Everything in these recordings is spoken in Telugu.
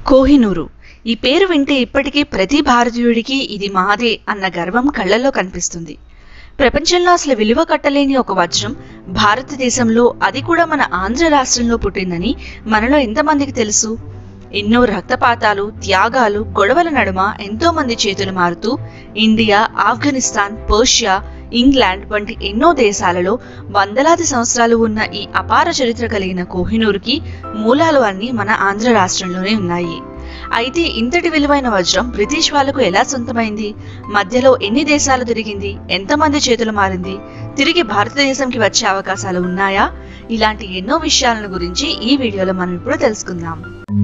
కోహినూరు ఈ పేరు వింటే ఇప్పటికీ ప్రతి భారతీయుడికి ఇది మాదే అన్న గర్వం కళ్ళల్లో కనిపిస్తుంది ప్రపంచంలో అసలు విలువ కట్టలేని ఒక వజ్రం భారతదేశంలో అది కూడా మన ఆంధ్ర రాష్ట్రంలో పుట్టిందని మనలో ఎంతమందికి తెలుసు ఎన్నో రక్తపాతాలు త్యాగాలు గొడవల నడుమ ఎంతో మంది చేతులు మారుతూ ఇండియా ఆఫ్ఘనిస్తాన్ పర్షియా ఇంగ్లాండ్ వంటి ఎన్నో దేశాలలో వందలాది సంవత్సరాలు ఉన్న ఈ అపార చరిత్ర కలిగిన కోహినూరుకి మూలాలు అన్నీ మన ఆంధ్ర రాష్ట్రంలోనే ఉన్నాయి అయితే ఇంతటి విలువైన వజ్రం బ్రిటిష్ వాళ్లకు ఎలా సొంతమైంది మధ్యలో ఎన్ని దేశాలు తిరిగింది ఎంతమంది చేతులు మారింది తిరిగి భారతదేశంకి వచ్చే అవకాశాలు ఉన్నాయా ఇలాంటి ఎన్నో విషయాలను గురించి ఈ వీడియోలో మనం ఇప్పుడు తెలుసుకుందాం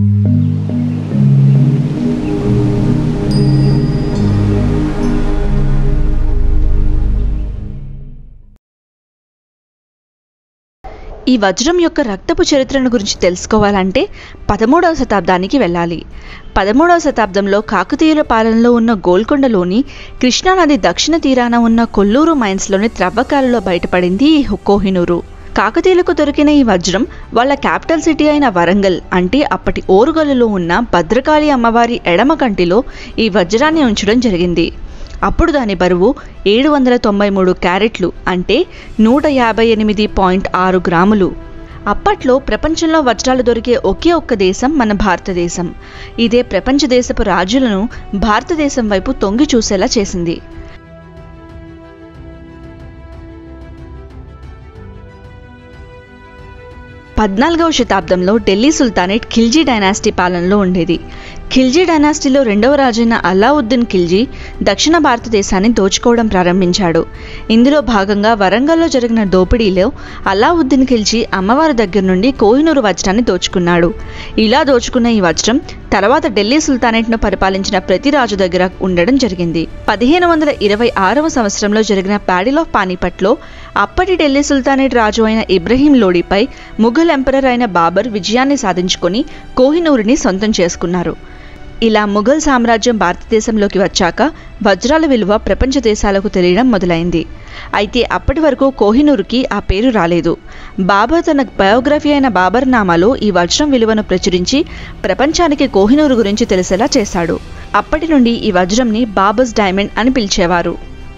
ఈ వజ్రం యొక్క రక్తపు చరిత్రను గురించి తెలుసుకోవాలంటే పదమూడవ శతాబ్దానికి వెళ్ళాలి పదమూడవ శతాబ్దంలో కాకతీయుల పాలనలో ఉన్న గోల్కొండలోని కృష్ణానది దక్షిణ తీరాన ఉన్న కొల్లూరు మైన్స్లోని త్రవ్వకాలలో బయటపడింది ఈ కోహినూరు కాకతీయులకు దొరికిన ఈ వజ్రం వాళ్ళ క్యాపిటల్ సిటీ అయిన వరంగల్ అంటే అప్పటి ఓరుగల్లులో ఉన్న భద్రకాళి అమ్మవారి ఎడమ కంటిలో ఈ వజ్రాన్ని ఉంచడం జరిగింది అప్పుడు దాని బరువు ఏడు వందల తొంభై మూడు క్యారెట్లు అంటే నూట యాభై ఎనిమిది పాయింట్ ఆరు గ్రాములు అప్పట్లో ప్రపంచంలో వజ్రాలు దొరికే ఒకే ఒక్క దేశం మన భారతదేశం ఇదే ప్రపంచ దేశపు రాజులను భారతదేశం వైపు తొంగి చూసేలా చేసింది పద్నాలుగవ శతాబ్దంలో ఢిల్లీ సుల్తానేట్ ఖిల్జీ డైనాసిటీ పాలనలో ఉండేది ఖిల్జీ డైనాసిటీలో రెండవ రాజైన అలావుద్దీన్ ఖిల్జీ దక్షిణ భారతదేశాన్ని దోచుకోవడం ప్రారంభించాడు ఇందులో భాగంగా వరంగల్లో జరిగిన దోపిడీలో అలావుద్దీన్ ఖిల్జీ అమ్మవారి దగ్గర నుండి కోహినూరు వజ్రాన్ని దోచుకున్నాడు ఇలా దోచుకున్న ఈ వజ్రం తర్వాత ఢిల్లీ సుల్తానేట్ను పరిపాలించిన ప్రతి రాజు దగ్గర ఉండడం జరిగింది పదిహేను వందల ఇరవై ఆరవ సంవత్సరంలో జరిగిన ప్యాడిల్ ఆఫ్ పానీపట్లో అప్పటి ఢిల్లీ సుల్తానేట్ రాజు అయిన ఇబ్రహీం లోడీపై ముఘల్ ఎంపరర్ అయిన బాబర్ విజయాన్ని సాధించుకొని కోహినూరుని సొంతం చేసుకున్నారు ఇలా ముఘల్ సామ్రాజ్యం భారతదేశంలోకి వచ్చాక వజ్రాల విలువ ప్రపంచ దేశాలకు తెలియడం మొదలైంది అయితే అప్పటి వరకు కోహినూరుకి ఆ పేరు రాలేదు బాబర్ తన బయోగ్రఫీ అయిన బాబర్ నామాలో ఈ వజ్రం విలువను ప్రచురించి ప్రపంచానికి కోహినూరు గురించి తెలిసేలా చేశాడు అప్పటి నుండి ఈ వజ్రంని బాబర్స్ డైమండ్ అని పిలిచేవారు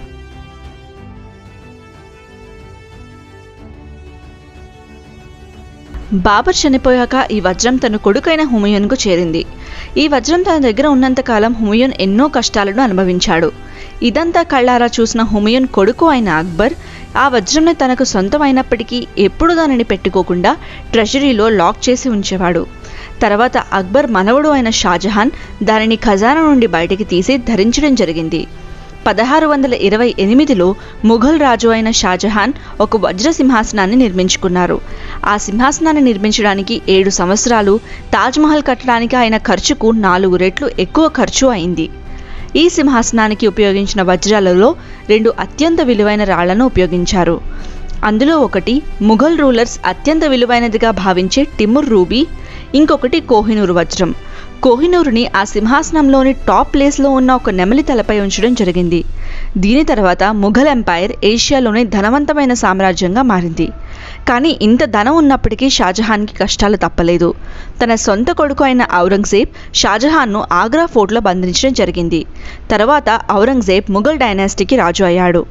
బాబర్ చనిపోయాక ఈ వజ్రం తన కొడుకైన హుమయూన్కు చేరింది ఈ వజ్రం తన దగ్గర ఉన్నంతకాలం హుమయూన్ ఎన్నో కష్టాలను అనుభవించాడు ఇదంతా కళ్ళారా చూసిన హుమయూన్ కొడుకు అయిన అక్బర్ ఆ వజ్రంని తనకు సొంతమైనప్పటికీ ఎప్పుడు దానిని పెట్టుకోకుండా ట్రెజరీలో లాక్ చేసి ఉంచేవాడు తర్వాత అక్బర్ మనవడు అయిన షాజహాన్ దానిని ఖజానా నుండి బయటికి తీసి ధరించడం జరిగింది పదహారు వందల ఇరవై ఎనిమిదిలో ముఘల్ రాజు అయిన షాజహాన్ ఒక వజ్ర సింహాసనాన్ని నిర్మించుకున్నారు ఆ సింహాసనాన్ని నిర్మించడానికి ఏడు సంవత్సరాలు తాజ్మహల్ కట్టడానికి ఆయన ఖర్చుకు నాలుగు రెట్లు ఎక్కువ ఖర్చు అయింది ఈ సింహాసనానికి ఉపయోగించిన వజ్రాలలో రెండు అత్యంత విలువైన రాళ్లను ఉపయోగించారు అందులో ఒకటి ముఘల్ రూలర్స్ అత్యంత విలువైనదిగా భావించే టిముర్ రూబీ ఇంకొకటి కోహినూరు వజ్రం కోహినూరుని ఆ సింహాసనంలోని టాప్ ప్లేస్లో ఉన్న ఒక నెమలి తలపై ఉంచడం జరిగింది దీని తర్వాత ముఘల్ ఎంపైర్ ఏషియాలోని ధనవంతమైన సామ్రాజ్యంగా మారింది కానీ ఇంత ధనం ఉన్నప్పటికీ షాజహాన్కి కష్టాలు తప్పలేదు తన సొంత కొడుకు అయిన ఔరంగజేబ్ షాజహాన్ను ఆగ్రా ఫోర్ట్లో బంధించడం జరిగింది తర్వాత ఔరంగజేబ్ ముఘల్ డైనాసిటీకి రాజు అయ్యాడు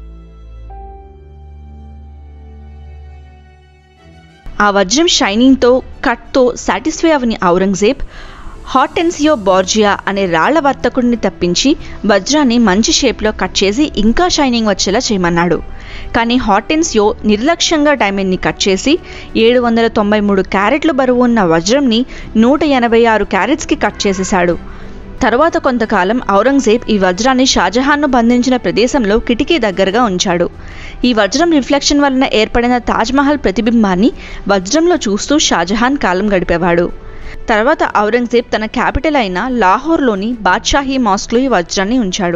ఆ వజ్రం షైనింగ్తో కట్తో సాటిస్ఫై అవని ఔరంగజేబ్ హాటెన్సియో బార్జియా అనే రాళ్ల వర్తకుడిని తప్పించి వజ్రాన్ని మంచి షేప్లో కట్ చేసి ఇంకా షైనింగ్ వచ్చేలా చేయమన్నాడు కానీ హాటెన్సియో నిర్లక్ష్యంగా డైమండ్ని కట్ చేసి ఏడు వందల తొంభై మూడు క్యారెట్లు బరువు ఉన్న వజ్రంని నూట ఎనభై ఆరు క్యారెట్స్కి కట్ చేసేశాడు తర్వాత కొంతకాలం ఔరంగజేబ్ ఈ వజ్రాన్ని షాజహాన్ను బంధించిన ప్రదేశంలో కిటికీ దగ్గరగా ఉంచాడు ఈ వజ్రం రిఫ్లెక్షన్ వలన ఏర్పడిన తాజ్మహల్ ప్రతిబింబాన్ని వజ్రంలో చూస్తూ షాజహాన్ కాలం గడిపేవాడు తర్వాత ఔరంగజేబ్ తన క్యాపిటల్ అయిన లాహోర్లోని బాద్షాహీ మాస్క్లో ఈ వజ్రాన్ని ఉంచాడు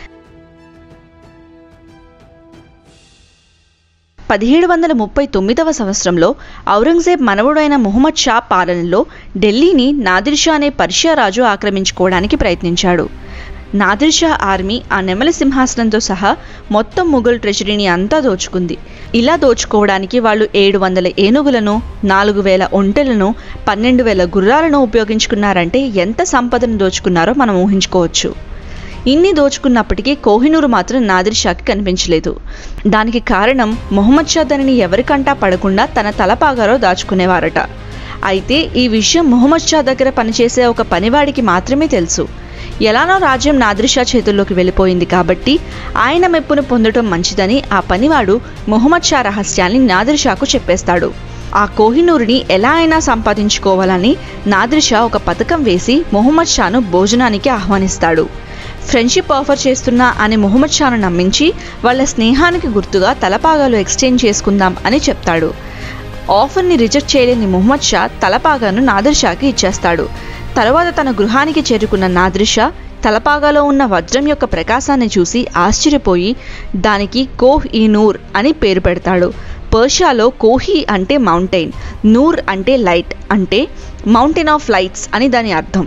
పదిహేడు వందల ముప్పై తొమ్మిదవ సంవత్సరంలో ఔరంగజేబ్ మనవుడైన ముహమ్మద్ షా పాలనలో ఢిల్లీని నాదిర్ షా అనే పర్షియా రాజు ఆక్రమించుకోవడానికి ప్రయత్నించాడు నాదిర్షా ఆర్మీ ఆ నెమలి సింహాసనంతో సహా మొత్తం ముఘల్ ట్రెజరీని అంతా దోచుకుంది ఇలా దోచుకోవడానికి వాళ్ళు ఏడు వందల ఏనుగులను నాలుగు వేల ఒంటెలను పన్నెండు వేల గుర్రాలను ఉపయోగించుకున్నారంటే ఎంత సంపదను దోచుకున్నారో మనం ఊహించుకోవచ్చు ఇన్ని దోచుకున్నప్పటికీ కోహినూరు మాత్రం నాదిర్ షాకి కనిపించలేదు దానికి కారణం మొహమ్మద్ షా దానిని ఎవరికంటా పడకుండా తన తలపాగాలో దాచుకునేవారట అయితే ఈ విషయం మొహమ్మద్ షా దగ్గర పనిచేసే ఒక పనివాడికి మాత్రమే తెలుసు ఎలానో రాజ్యం నాదిర్ షా చేతుల్లోకి వెళ్ళిపోయింది కాబట్టి ఆయన మెప్పును పొందడం మంచిదని ఆ పనివాడు మొహమ్మద్ షా రహస్యాన్ని నాదిర్ షాకు చెప్పేస్తాడు ఆ కోహినూరుని ఎలా అయినా సంపాదించుకోవాలని నాదిర్ షా ఒక పథకం వేసి మొహమ్మద్ షాను భోజనానికి ఆహ్వానిస్తాడు ఫ్రెండ్షిప్ ఆఫర్ చేస్తున్నా అని మొహమ్మద్ షాను నమ్మించి వాళ్ళ స్నేహానికి గుర్తుగా తలపాగాలు ఎక్స్చేంజ్ చేసుకుందాం అని చెప్తాడు ఆఫర్ని రిజెక్ట్ చేయలేని మొహమ్మద్ షా తలపాగాను నాదిర్ షాకి ఇచ్చేస్తాడు తర్వాత తన గృహానికి చేరుకున్న నాదిర్ షా తలపాగాలో ఉన్న వజ్రం యొక్క ప్రకాశాన్ని చూసి ఆశ్చర్యపోయి దానికి కోహ్ ఈ నూర్ అని పేరు పెడతాడు పర్షియాలో కోహి అంటే మౌంటైన్ నూర్ అంటే లైట్ అంటే మౌంటైన్ ఆఫ్ లైట్స్ అని దాని అర్థం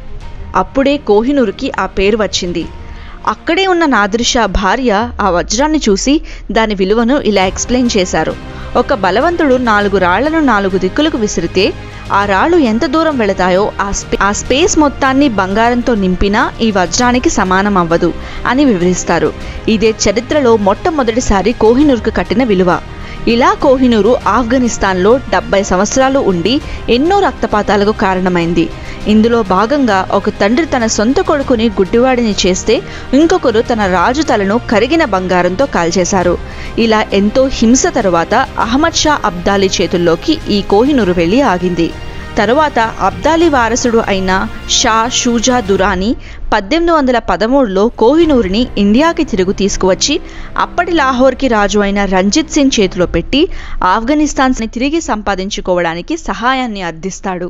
అప్పుడే కోహినూరుకి ఆ పేరు వచ్చింది అక్కడే ఉన్న నాదిర్షా భార్య ఆ వజ్రాన్ని చూసి దాని విలువను ఇలా ఎక్స్ప్లెయిన్ చేశారు ఒక బలవంతుడు నాలుగు రాళ్లను నాలుగు దిక్కులకు విసిరితే ఆ రాళ్ళు ఎంత దూరం వెళతాయో ఆ స్పే ఆ స్పేస్ మొత్తాన్ని బంగారంతో నింపినా ఈ వజ్రానికి సమానం అవ్వదు అని వివరిస్తారు ఇదే చరిత్రలో మొట్టమొదటిసారి కోహినూర్కు కట్టిన విలువ ఇలా కోహినూరు ఆఫ్ఘనిస్తాన్లో డెబ్బై సంవత్సరాలు ఉండి ఎన్నో రక్తపాతాలకు కారణమైంది ఇందులో భాగంగా ఒక తండ్రి తన సొంత కొడుకుని గుడ్డివాడిని చేస్తే ఇంకొకరు తన రాజు తలను కరిగిన బంగారంతో కాల్చేశారు ఇలా ఎంతో హింస తరువాత అహ్మద్ షా అబ్దాలీ చేతుల్లోకి ఈ కోహినూరు వెళ్ళి ఆగింది తరువాత అబ్దాలీ వారసుడు అయిన షా షూజా దురానీ పద్దెనిమిది వందల పదమూడులో కోహినూరుని ఇండియాకి తిరుగు తీసుకువచ్చి అప్పటి లాహోర్కి రాజు అయిన రంజిత్ సింగ్ చేతిలో పెట్టి ఆఫ్ఘనిస్తాన్ని తిరిగి సంపాదించుకోవడానికి సహాయాన్ని అర్థిస్తాడు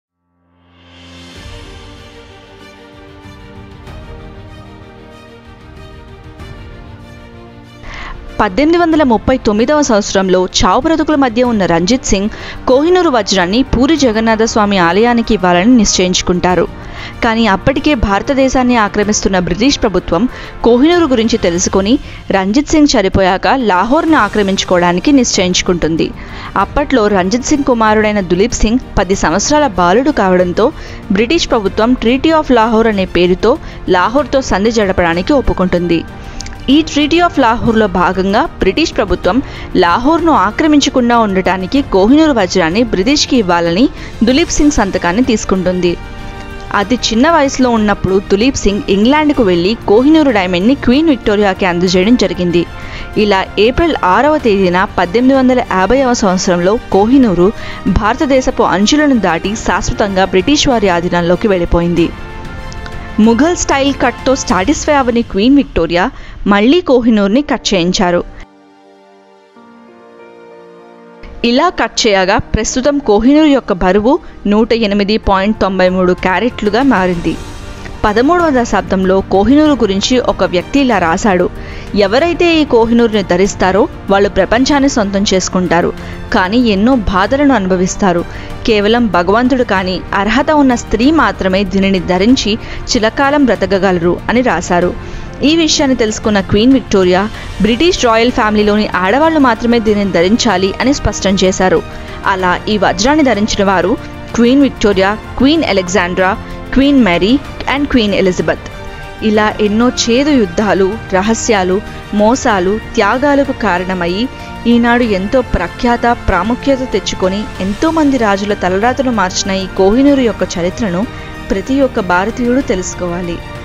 పద్దెనిమిది వందల ముప్పై తొమ్మిదవ సంవత్సరంలో చావు బ్రతుకుల మధ్య ఉన్న రంజిత్ సింగ్ కోహినూరు వజ్రాన్ని పూరి జగన్నాథ స్వామి ఆలయానికి ఇవ్వాలని నిశ్చయించుకుంటారు కానీ అప్పటికే భారతదేశాన్ని ఆక్రమిస్తున్న బ్రిటిష్ ప్రభుత్వం కోహినూరు గురించి తెలుసుకొని రంజిత్ సింగ్ చనిపోయాక లాహోర్ను ఆక్రమించుకోవడానికి నిశ్చయించుకుంటుంది అప్పట్లో రంజిత్ సింగ్ కుమారుడైన దులీప్ సింగ్ పది సంవత్సరాల బాలుడు కావడంతో బ్రిటిష్ ప్రభుత్వం ట్రీటీ ఆఫ్ లాహోర్ అనే పేరుతో లాహోర్తో సంధి జరపడానికి ఒప్పుకుంటుంది ఈ ట్రీటీ ఆఫ్ లాహోర్లో భాగంగా బ్రిటిష్ ప్రభుత్వం లాహోర్ను ఆక్రమించకుండా ఉండటానికి కోహినూరు వజ్రాన్ని బ్రిటిష్కి ఇవ్వాలని దులీప్ సింగ్ సంతకాన్ని తీసుకుంటుంది అతి చిన్న వయసులో ఉన్నప్పుడు దులీప్ సింగ్ ఇంగ్లాండ్కు వెళ్ళి కోహినూరు డైమండ్ని క్వీన్ విక్టోరియాకి అందజేయడం జరిగింది ఇలా ఏప్రిల్ ఆరవ తేదీన పద్దెనిమిది వందల యాభైవ సంవత్సరంలో కోహినూరు భారతదేశపు అంచులను దాటి శాశ్వతంగా బ్రిటిష్ వారి ఆధీనంలోకి వెళ్ళిపోయింది ముఘల్ స్టైల్ కట్తో సాటిస్ఫై అవ్వని క్వీన్ విక్టోరియా మళ్లీ కోహినూర్ని కట్ చేయించారు ఇలా కట్ చేయగా ప్రస్తుతం కోహినూర్ యొక్క బరువు నూట ఎనిమిది పాయింట్ తొంభై మూడు క్యారెట్లుగా మారింది పదమూడవ దశాబ్దంలో కోహినూరు గురించి ఒక వ్యక్తి ఇలా రాశాడు ఎవరైతే ఈ కోహినూరుని ధరిస్తారో వాళ్ళు ప్రపంచాన్ని సొంతం చేసుకుంటారు కానీ ఎన్నో బాధలను అనుభవిస్తారు కేవలం భగవంతుడు కానీ అర్హత ఉన్న స్త్రీ మాత్రమే దీనిని ధరించి చిలకాలం బ్రతకగలరు అని రాశారు ఈ విషయాన్ని తెలుసుకున్న క్వీన్ విక్టోరియా బ్రిటిష్ రాయల్ ఫ్యామిలీలోని ఆడవాళ్లు మాత్రమే దీనిని ధరించాలి అని స్పష్టం చేశారు అలా ఈ వజ్రాన్ని ధరించిన వారు queen Victoria queen Alexandra queen Mary and queen Elizabeth ఇలా ఎన్నో చేదు యుద్ధాలు రహస్యాలు మోసాలు త్యాగాలకు కారణమయ్యి ఈనాడు ఎంతో ప్రఖ్యాత ప్రాముఖ్యత తెచ్చుకొని ఎంతోమంది రాజుల తలరాతను మార్చిన ఈ కోహినూరు యొక్క చరిత్రను ప్రతి ఒక్క భారతీయుడు తెలుసుకోవాలి